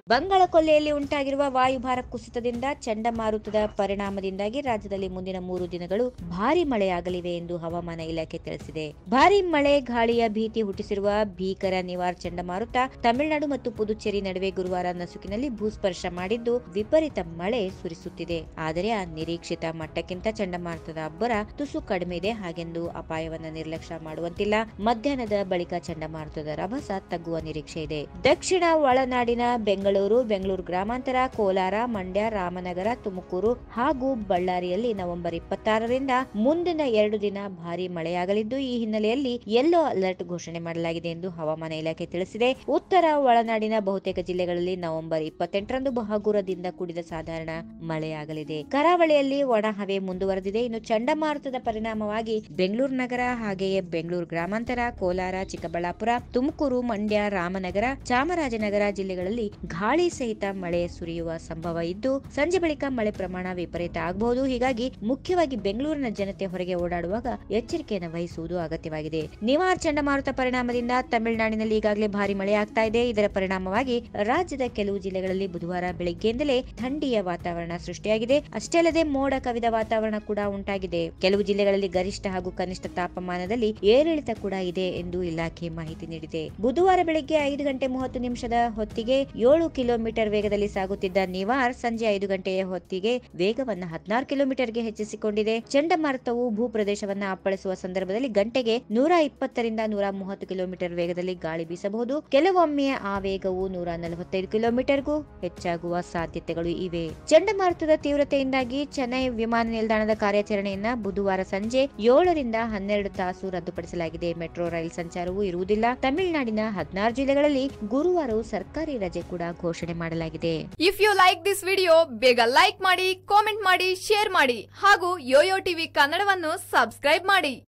ಬಂಗಾಳ ಕೊಲ್ಲಿಯಲ್ಲಿ ಉಂಟಾಗಿರುವ ವಾಯುಭಾರ ಕುಸಿತದಿಂದ ಚಂಡಮಾರುತದ ಪರಿಣಾಮದಿಂದಾಗಿ ರಾಜ್ಯದಲ್ಲಿ ಮುಂದಿನ ಮೂರು ದಿನಗಳು ಭಾರಿ ಮಳೆಯಾಗಲಿವೆ ಎಂದು ಹವಾಮಾನ ಇಲಾಖೆ ತಿಳಿಸಿದೆ ಭಾರಿ ಮಳೆ ಗಾಳಿಯ ಭೀತಿ ಹುಟ್ಟಿಸಿರುವ ಭೀಕರ ನಿವಾರ್ ಚಂಡಮಾರುತ ತಮಿಳುನಾಡು ಮತ್ತು ಪುದುಚೇರಿ ನಡುವೆ ಗುರುವಾರ ನಸುಕಿನಲ್ಲಿ ಭೂಸ್ಪರ್ಶ ಮಾಡಿದ್ದು ವಿಪರೀತ ಮಳೆ ಸುರಿಸುತ್ತಿದೆ ಆದರೆ ಆ ನಿರೀಕ್ಷಿತ ಮಟ್ಟಕ್ಕಿಂತ ಚಂಡಮಾರುತದ ಅಬ್ಬರ ತುಸು ಕಡಿಮೆ ಇದೆ ಹಾಗೆಂದು ಅಪಾಯವನ್ನ ನಿರ್ಲಕ್ಷ್ಯ ಮಾಡುವಂತಿಲ್ಲ ಮಧ್ಯಾಹ್ನದ ಬಳಿಕ ಚಂಡಮಾರುತದ ರಭಸ ತಗ್ಗುವ ನಿರೀಕ್ಷೆ ಇದೆ ದಕ್ಷಿಣ ಒಳನಾಡಿನ ಬೆಂಗಳೂರು ಬೆಂಗಳೂರು ಗ್ರಾಮಾಂತರ ಕೋಲಾರ ಮಂಡ್ಯ ರಾಮನಗರ ತುಮಕೂರು ಹಾಗೂ ಬಳ್ಳಾರಿಯಲ್ಲಿ ನವೆಂಬರ್ ಇಪ್ಪತ್ತಾರರಿಂದ ಮುಂದಿನ ಎರಡು ದಿನ ಭಾರಿ ಮಳೆಯಾಗಲಿದ್ದು ಈ ಹಿನ್ನೆಲೆಯಲ್ಲಿ ಯೆಲ್ಲೋ ಅಲರ್ಟ್ ಘೋಷಣೆ ಮಾಡಲಾಗಿದೆ ಎಂದು ಹವಾಮಾನ ಇಲಾಖೆ ತಿಳಿಸಿದೆ ಉತ್ತರ ಒಳನಾಡಿನ ಬಹುತೇಕ ಜಿಲ್ಲೆಗಳಲ್ಲಿ ನವೆಂಬರ್ ಇಪ್ಪತ್ತೆಂಟರಂದು ಬಹುಗುರದಿಂದ ಕೂಡಿದ ಸಾಧಾರಣ ಮಳೆಯಾಗಲಿದೆ ಕರಾವಳಿಯಲ್ಲಿ ಒಣ ಹವೆ ಮುಂದುವರೆದಿದೆ ಇನ್ನು ಚಂಡಮಾರುತದ ಪರಿಣಾಮವಾಗಿ ಬೆಂಗಳೂರು ನಗರ ಹಾಗೆಯೇ ಬೆಂಗಳೂರು ಗ್ರಾಮಾಂತರ ಕೋಲಾರ ಚಿಕ್ಕಬಳ್ಳಾಪುರ ತುಮಕೂರು ಮಂಡ್ಯ ರಾಮನಗರ ಚಾಮರಾಜನಗರ ಜಿಲ್ಲೆಗಳಲ್ಲಿ ಗಾಳಿ ಸಹಿತ ಮಳೆ ಸುರಿಯುವ ಸಂಭವ ಇದ್ದು ಸಂಜೆ ಬಳಿಕ ಮಳೆ ಪ್ರಮಾಣ ವಿಪರೀತ ಆಗಬಹುದು ಹೀಗಾಗಿ ಮುಖ್ಯವಾಗಿ ಬೆಂಗಳೂರಿನ ಜನತೆ ಹೊರಗೆ ಓಡಾಡುವಾಗ ಎಚ್ಚರಿಕೆಯನ್ನು ವಹಿಸುವುದು ಅಗತ್ಯವಾಗಿದೆ ನಿವಾರ್ ಚಂಡಮಾರುತ ಪರಿಣಾಮದಿಂದ ತಮಿಳುನಾಡಿನಲ್ಲಿ ಈಗಾಗಲೇ ಭಾರಿ ಮಳೆ ಆಗ್ತಾ ಇದೆ ಇದರ ಪರಿಣಾಮವಾಗಿ ರಾಜ್ಯದ ಕೆಲವು ಜಿಲ್ಲೆಗಳಲ್ಲಿ ಬುಧವಾರ ಬೆಳಗ್ಗೆಯಿಂದಲೇ ಥಂಡಿಯ ವಾತಾವರಣ ಸೃಷ್ಟಿಯಾಗಿದೆ ಅಷ್ಟೇ ಅಲ್ಲದೆ ಮೋಡ ಕವಿದ ವಾತಾವರಣ ಕೂಡ ಉಂಟಾಗಿದೆ ಕೆಲವು ಜಿಲ್ಲೆಗಳಲ್ಲಿ ಗರಿಷ್ಠ ಹಾಗೂ ಕನಿಷ್ಠ ತಾಪಮಾನದಲ್ಲಿ ಏರಿಳಿತ ಕೂಡ ಇದೆ ಎಂದು ಇಲಾಖೆ ಮಾಹಿತಿ ನೀಡಿದೆ ಬುಧವಾರ ಬೆಳಗ್ಗೆ ಐದು ಗಂಟೆ ಮೂವತ್ತು ನಿಮಿಷದ ಹೊತ್ತಿಗೆ ಏಳು ಕಿಲೋಮೀಟರ್ ವೇಗದಲ್ಲಿ ಸಾಗುತ್ತಿದ್ದ ನಿವಾರ್ ಸಂಜೆ ಐದು ಗಂಟೆಯ ಹೊತ್ತಿಗೆ ವೇಗವನ್ನು ಹದಿನಾರು ಕಿಲೋಮೀಟರ್ಗೆ ಹೆಚ್ಚಿಸಿಕೊಂಡಿದೆ ಚಂಡಮಾರುತವು ಭೂಪ್ರದೇಶವನ್ನ ಅಪ್ಪಳಿಸುವ ಸಂದರ್ಭದಲ್ಲಿ ಗಂಟೆಗೆ ನೂರ ಇಪ್ಪತ್ತರಿಂದ ನೂರ ಮೂವತ್ತು ಕಿಲೋಮೀಟರ್ ವೇಗದಲ್ಲಿ ಗಾಳಿ ಬೀಸಬಹುದು ಕೆಲವೊಮ್ಮೆ ಆ ವೇಗವು ನೂರ ನಲವತ್ತೈದು ಕಿಲೋಮೀಟರ್ಗೂ ಹೆಚ್ಚಾಗುವ ಸಾಧ್ಯತೆಗಳು ಇವೆ ಚಂಡಮಾರುತದ ತೀವ್ರತೆಯಿಂದಾಗಿ ಚೆನ್ನೈ ವಿಮಾನ ನಿಲ್ದಾಣದ ಕಾರ್ಯಾಚರಣೆಯನ್ನ ಬುಧವಾರ ಸಂಜೆ ಏಳರಿಂದ ಹನ್ನೆರಡು ತಾಸು ರದ್ದುಪಡಿಸಲಾಗಿದೆ ಮೆಟ್ರೋ ರೈಲ್ ಸಂಚಾರವೂ ಇರುವುದಿಲ್ಲ ತಮಿಳುನಾಡಿನ ಹದಿನಾರು ಜಿಲ್ಲೆಗಳಲ್ಲಿ ಗುರುವಾರವೂ ಸರ್ಕಾರಿ ರಜೆ ಕೂಡ ಘೋಷಣೆ ಮಾಡಲಾಗಿದೆ if you like this video ಬೇಗ ಲೈಕ್ ಮಾಡಿ ಕಾಮೆಂಟ್ ಮಾಡಿ ಶೇರ್ ಮಾಡಿ ಹಾಗೂ ಯೋಯೋ ಟಿವಿ ಕನ್ನಡವನ್ನು ಸಬ್ಸ್ಕ್ರೈಬ್ ಮಾಡಿ